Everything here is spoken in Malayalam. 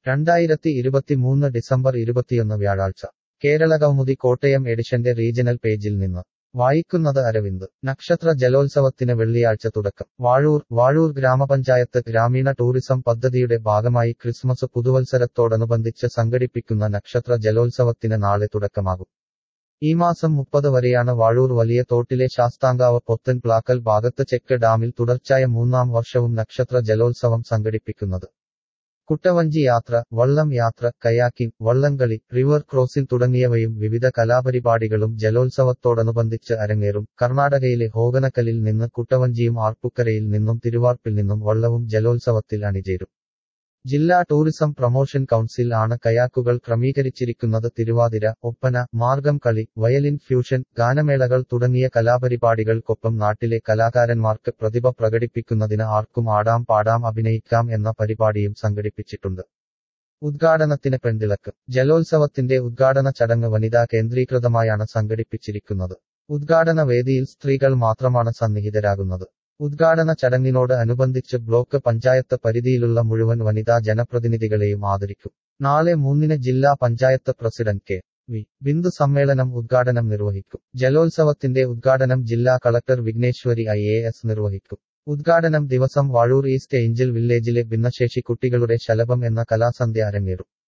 രണ്ടായിരത്തി ഇരുപത്തിമൂന്ന് ഡിസംബർ ഇരുപത്തിയൊന്ന് വ്യാഴാഴ്ച കേരള കൗമുദി കോട്ടയം എഡിഷന്റെ റീജണൽ പേജിൽ നിന്ന് വായിക്കുന്നത് അരവിന്ദ് നക്ഷത്ര ജലോത്സവത്തിന് വെള്ളിയാഴ്ച തുടക്കം വാഴൂർ വാഴൂർ ഗ്രാമപഞ്ചായത്ത് ഗ്രാമീണ ടൂറിസം പദ്ധതിയുടെ ഭാഗമായി ക്രിസ്മസ് പുതുവത്സരത്തോടനുബന്ധിച്ച് സംഘടിപ്പിക്കുന്ന നക്ഷത്ര ജലോത്സവത്തിന് നാളെ തുടക്കമാകും ഈ മാസം മുപ്പത് വരെയാണ് വാഴൂർ വലിയ തോട്ടിലെ ശാസ്താങ്കാവ് പൊത്തൻ പ്ലാക്കൽ ഭാഗത്ത് ചെക്ക് ഡാമിൽ തുടർച്ചയായ മൂന്നാം വർഷവും നക്ഷത്ര ജലോത്സവം സംഘടിപ്പിക്കുന്നത് കുട്ടവഞ്ചി യാത്ര വള്ളം യാത്ര കയാക്കിംഗ് വള്ളംകളി റിവർ ക്രോസിംഗ് തുടങ്ങിയവയും വിവിധ കലാപരിപാടികളും ജലോത്സവത്തോടനുബന്ധിച്ച് അരങ്ങേറും കർണാടകയിലെ ഹോഗനക്കലിൽ നിന്ന് കുട്ടവഞ്ചിയും ആർപ്പുക്കരയിൽ നിന്നും തിരുവാർപ്പിൽ നിന്നും വള്ളവും ജലോത്സവത്തിൽ അണിചേരും ജില്ലാ ടൂറിസം പ്രൊമോഷൻ കൗൺസിൽ ആണ് കയാക്കുകൾ ക്രമീകരിച്ചിരിക്കുന്നത് തിരുവാതിര ഒപ്പന മാർഗം കളി വയലിൻ ഫ്യൂഷൻ ഗാനമേളകൾ തുടങ്ങിയ കലാപരിപാടികൾക്കൊപ്പം നാട്ടിലെ കലാകാരന്മാർക്ക് പ്രതിഭ പ്രകടിപ്പിക്കുന്നതിന് ആർക്കും ആടാം പാടാം അഭിനയിക്കാം എന്ന പരിപാടിയും സംഘടിപ്പിച്ചിട്ടുണ്ട് ഉദ്ഘാടനത്തിന് പെൺതിളക്ക് ജലോത്സവത്തിന്റെ ഉദ്ഘാടന ചടങ്ങ് വനിതാ കേന്ദ്രീകൃതമായാണ് സംഘടിപ്പിച്ചിരിക്കുന്നത് ഉദ്ഘാടന വേദിയിൽ സ്ത്രീകൾ മാത്രമാണ് സന്നിഹിതരാകുന്നത് ഉദ്ഘാടന ചടങ്ങിനോട് അനുബന്ധിച്ച് ബ്ലോക്ക് പഞ്ചായത്ത് പരിധിയിലുള്ള മുഴുവൻ വനിതാ ജനപ്രതിനിധികളെയും ആദരിക്കും നാളെ മൂന്നിന് ജില്ലാ panchayat president K V Bindu സമ്മേളനം ഉദ്ഘാടനം നിർവഹിക്കും ജലോത്സവത്തിന്റെ ഉദ്ഘാടനം ജില്ലാ collector Vighneswari I A S നിർവഹിക്കും ഉദ്ഘാടനം ദിവസം വാഴൂർ ഈസ്റ്റ് ഏഞ്ചൽ വില്ലേജിലെ ഭിന്നശേഷി കുട്ടികളുടെ ശലഭം എന്ന കലാസന്ധ്യ അരങ്ങേറും